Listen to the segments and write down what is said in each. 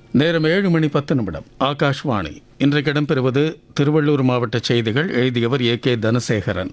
நேரம் ஏழு மணி பத்து நிமிடம் ஆகாஷ்வாணி இன்றைக்கு இடம்பெறுவது திருவள்ளூர் மாவட்ட செய்திகள் எழுதியவர் ஏ கே தனசேகரன்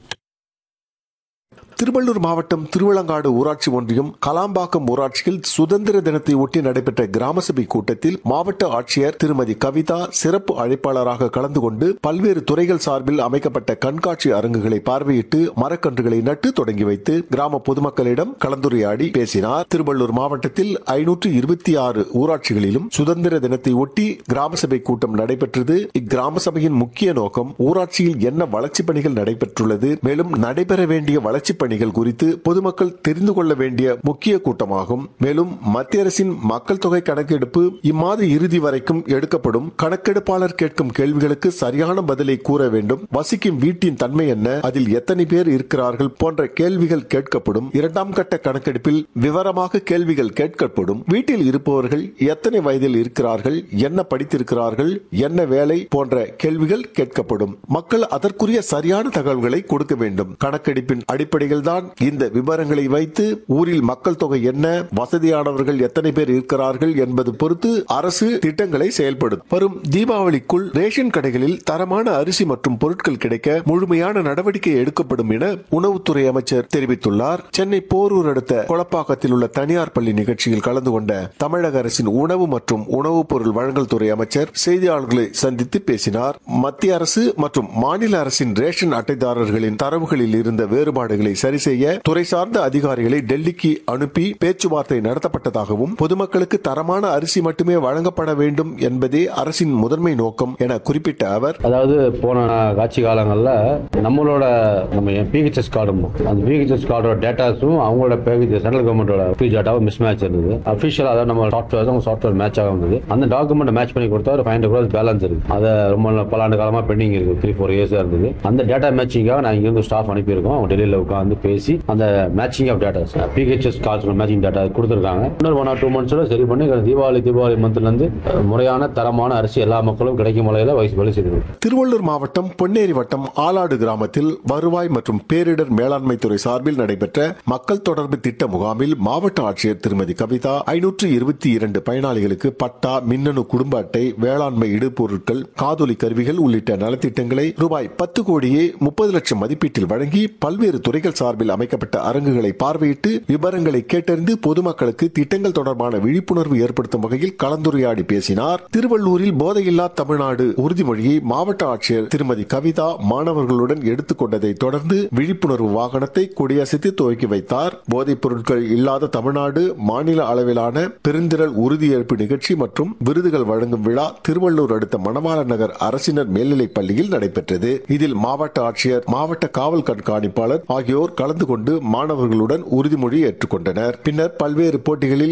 திருவள்ளூர் மாவட்டம் திருவிளங்காடு ஊராட்சி ஒன்றியம் கலாம்பாக்கம் ஊராட்சியில் சுதந்திர தினத்தை ஒட்டி நடைபெற்ற கிராம சபை கூட்டத்தில் மாவட்ட ஆட்சியர் திருமதி கவிதா சிறப்பு அழைப்பாளராக கலந்து கொண்டு பல்வேறு துறைகள் சார்பில் அமைக்கப்பட்ட கண்காட்சி அரங்குகளை பார்வையிட்டு மரக்கன்றுகளை நட்டு தொடங்கி வைத்து கிராம பொதுமக்களிடம் கலந்துரையாடி பேசினார் திருவள்ளூர் மாவட்டத்தில் ஐநூற்று இருபத்தி ஆறு ஊராட்சிகளிலும் சுதந்திர தினத்தை ஒட்டி கிராம சபை கூட்டம் நடைபெற்றது இக்கிராம சபையின் முக்கிய நோக்கம் ஊராட்சியில் என்ன வளர்ச்சிப் பணிகள் நடைபெற்றுள்ளது மேலும் நடைபெற வேண்டிய வளர்ச்சிப் பணிகள் குறித்து பொதுமக்கள் தெரிந்து கொள்ள வேண்டிய முக்கிய கூட்டமாகும் மேலும் மத்திய அரசின் மக்கள் தொகை கணக்கெடுப்பு இம்மாத இறுதி வரைக்கும் எடுக்கப்படும் கணக்கெடுப்பாளர் கேட்கும் கேள்விகளுக்கு சரியான பதிலை கூற வேண்டும் வசிக்கும் வீட்டின் தன்மை என்ன அதில் எத்தனை பேர் இருக்கிறார்கள் போன்ற கேள்விகள் கேட்கப்படும் இரண்டாம் கட்ட கணக்கெடுப்பில் விவரமாக கேள்விகள் கேட்கப்படும் வீட்டில் இருப்பவர்கள் எத்தனை வயதில் இருக்கிறார்கள் என்ன படித்திருக்கிறார்கள் என்ன வேலை போன்ற கேள்விகள் கேட்கப்படும் மக்கள் அதற்குரிய சரியான தகவல்களை கொடுக்க வேண்டும் கணக்கெடுப்பின் அடிப்படையில் தான் இந்த விவரங்களை வைத்து ஊரில் மக்கள் தொகை என்ன வசதியானவர்கள் எத்தனை பேர் இருக்கிறார்கள் என்பது பொறுத்து அரசு திட்டங்களை செயல்படும் வரும் தீபாவளிக்குள் ரேஷன் கடைகளில் தரமான அரிசி மற்றும் பொருட்கள் கிடைக்க முழுமையான நடவடிக்கை எடுக்கப்படும் என உணவுத்துறை அமைச்சர் தெரிவித்துள்ளார் சென்னை போரூர் அடுத்த கொளப்பாக்கத்தில் உள்ள தனியார் பள்ளி நிகழ்ச்சியில் கலந்து கொண்ட தமிழக அரசின் உணவு மற்றும் உணவுப் பொருள் வழங்கல் துறை அமைச்சர் செய்தியாளர்களை சந்தித்து பேசினார் மத்திய அரசு மற்றும் மாநில அரசின் ரேஷன் அட்டைதாரர்களின் தரவுகளில் இருந்த வேறுபாடுகளை சரி செய்ய துறை சார்ந்த அதிகாரிகளை டெல்லிக்கு அனுப்பி பேச்சுவார்த்தை நடத்தப்பட்டதாகவும் பொதுமக்களுக்கு தரமான அரிசி மட்டுமே வழங்கப்பட வேண்டும் என்பதே அரசின் முதன்மை நோக்கம் என குறிப்பிட்ட அவர் அதாவது போன காட்சி காலங்களில் நம்மளோட நம்ம பிஹெச்எஸ் கார்டும் அந்த பிஹெச்எஸ் கார்டோட டேட்டாஸும் அவங்களோட பேக்கேஜ் சென்ட்ரல் கவர்மெண்டோட ஃப்ரீ டேட்டாவும் மிஸ் மேட்ச் இருந்தது அஃபிஷியல் அதாவது நம்ம சாஃப்ட்வேர் அவங்க சாஃப்ட்வேர் மேட்ச் ஆக வந்தது அந்த டாக்குமெண்ட் மேட்ச் பண்ணி கொடுத்தா ஒரு ஃபைவ் ஹண்ட்ரட் க்ரோஸ் பேலன்ஸ் இருக்கு அதை ரொம்ப நாள் பல ஆண்டு காலமாக பெண்டிங் இருக்கு த்ரீ ஃபோர் இயர்ஸாக இருந்தது அந்த டேட்டா மேட்சிங்காக நான் இங்கிருந்து ஸ்டாஃப் அனுப்பியிருக்கோம் அவங்க டெல்லியில் உட்காந்து பேசி அந்த matching of datas PHS cards matching data கொடுத்துருக்காங்க இன்னொரு ஒன் ஆர் டூ மந்த்ஸோட சரி பண்ணி தீபாவளி தீபாவளி மந்த்லேருந்து முறையான தரமான அரிசி எல்லா மக்களும் கிடைக்கும் வகையில் வயசு வேலை செய்திருக்கோம் திருவள்ளூர் மாவட்டம் பொன்னேரி வட்டம் ஆலாடு கிராமத்தில் வருவாய் மற்றும் பேரிடர் மேலாண்மை துறை சார்பில் நடைபெற்ற மக்கள் தொடர்பு திட்ட முகாமில் மாவட்ட ஆட்சியர் திருமதி கவிதா ஐநூற்று இருபத்தி இரண்டு பயனாளிகளுக்கு பட்டா மின்னணு குடும்ப அட்டை வேளாண்மை இடுபொருட்கள் காதொலி கருவிகள் உள்ளிட்ட நலத்திட்டங்களை ரூபாய் பத்து கோடியே முப்பது லட்சம் மதிப்பீட்டில் வழங்கி பல்வேறு துறைகள் சார்பில் அமைக்கப்பட்ட அரங்குகளை பார்வையிட்டு விவரங்களை கேட்டறிந்து பொதுமக்களுக்கு திட்டங்கள் தொடர்பான விழிப்புணர்வு ஏற்படுத்தும் வகையில் கலந்துரையாடி பேசினார் திருவள்ளூரில் போதையில்லா தமிழ்நாடு உறுதிமொழியை மாவட்ட ஆட்சியர் திருமதி கவிதா மாணவர்களுடன் எடுத்துக்கொண்டதை தொடர்ந்து விழிப்புணர்வு வாகனத்தை கொடியசைத்து துவக்கி வைத்தார் போதைப் பொருட்கள் இல்லாத தமிழ்நாடு மாநில அளவிலான பெருந்திரள் உறுதியேற்பு நிகழ்ச்சி மற்றும் விருதுகள் வழங்கும் விழா திருவள்ளூர் அடுத்த மணவாள நகர் அரசினர் மேல்நிலைப் பள்ளியில் நடைபெற்றது இதில் மாவட்ட ஆட்சியர் மாவட்ட காவல் கண்காணிப்பாளர் ஆகியோர் கலந்து கொண்டு மாணவர்களுடன் உறுதிமொழி ஏற்றுக்கொண்டனர் பின்னர் பல்வேறு போட்டிகளில்